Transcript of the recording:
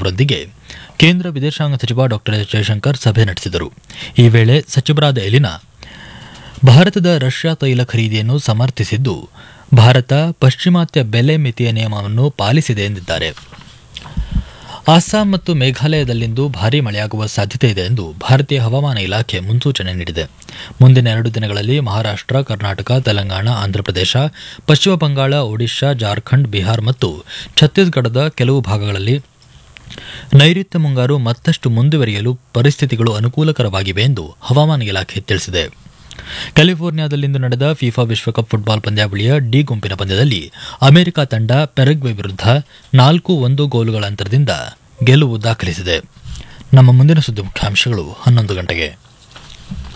ಅವರೊಂದಿಗೆ ಕೇಂದ್ರ ವಿದೇಶಾಂಗ ಸಚಿವ ಡಾ ಎಸ್ ಜಯಶಂಕರ್ ಸಭೆ ನಡೆಸಿದರು ಈ ವೇಳೆ ಸಚಿವರಾದ ಎಲಿನಾ ಭಾರತದ ರಷ್ಯಾ ತೈಲ ಖರೀದಿಯನ್ನು ಸಮರ್ಥಿಸಿದ್ದು ಭಾರತ ಪಶ್ಚಿಮಾತ್ಯ ಬೆಲೆ ಮಿತಿಯ ನಿಯಮವನ್ನು ಪಾಲಿಸಿದೆ ಎಂದಿದ್ದಾರೆ ಅಸ್ಸಾಂ ಮತ್ತು ಮೇಘಾಲಯದಲ್ಲಿಂದು ಭಾರೀ ಮಳೆಯಾಗುವ ಸಾಧ್ಯತೆ ಇದೆ ಎಂದು ಭಾರತೀಯ ಹವಾಮಾನ ಇಲಾಖೆ ಮುನ್ಸೂಚನೆ ನೀಡಿದೆ ಮುಂದಿನ ಎರಡು ದಿನಗಳಲ್ಲಿ ಮಹಾರಾಷ್ಟ್ರ ಕರ್ನಾಟಕ ತೆಲಂಗಾಣ ಆಂಧ್ರಪ್ರದೇಶ ಪಶ್ಚಿಮ ಬಂಗಾಳ ಒಡಿಶಾ ಜಾರ್ಖಂಡ್ ಬಿಹಾರ್ ಮತ್ತು ಛತ್ತೀಸ್ಗಢದ ಕೆಲವು ಭಾಗಗಳಲ್ಲಿ ನೈಋತ್ಯ ಮುಂಗಾರು ಮತ್ತಷ್ಟು ಮುಂದುವರಿಯಲು ಪರಿಸ್ಥಿತಿಗಳು ಅನುಕೂಲಕರವಾಗಿವೆ ಎಂದು ಹವಾಮಾನ ಇಲಾಖೆ ತಿಳಿಸಿದೆ ಕ್ಯಾಲಿಫೋರ್ನಿಯಾದಲ್ಲಿಂದು ನಡೆದ ಫಿಫಾ ವಿಶ್ವಕಪ್ ಫುಟ್ಬಾಲ್ ಪಂದ್ಯಾವಳಿಯ ಡಿ ಗುಂಪಿನ ಪಂದ್ಯದಲ್ಲಿ ಅಮೆರಿಕ ತಂಡ ಪೆರಗ್ವೆ ವಿರುದ್ಧ ನಾಲ್ಕು ಒಂದು ಗೋಲುಗಳ ಅಂತರದಿಂದ ಗೆಲುವು ದಾಖಲಿಸಿದೆ ನಮ್ಮ ಮುಂದಿನ ಸುದ್ದಿ ಮುಖ್ಯಾಂಶಗಳು ಹನ್ನೊಂದು ಗಂಟೆಗೆ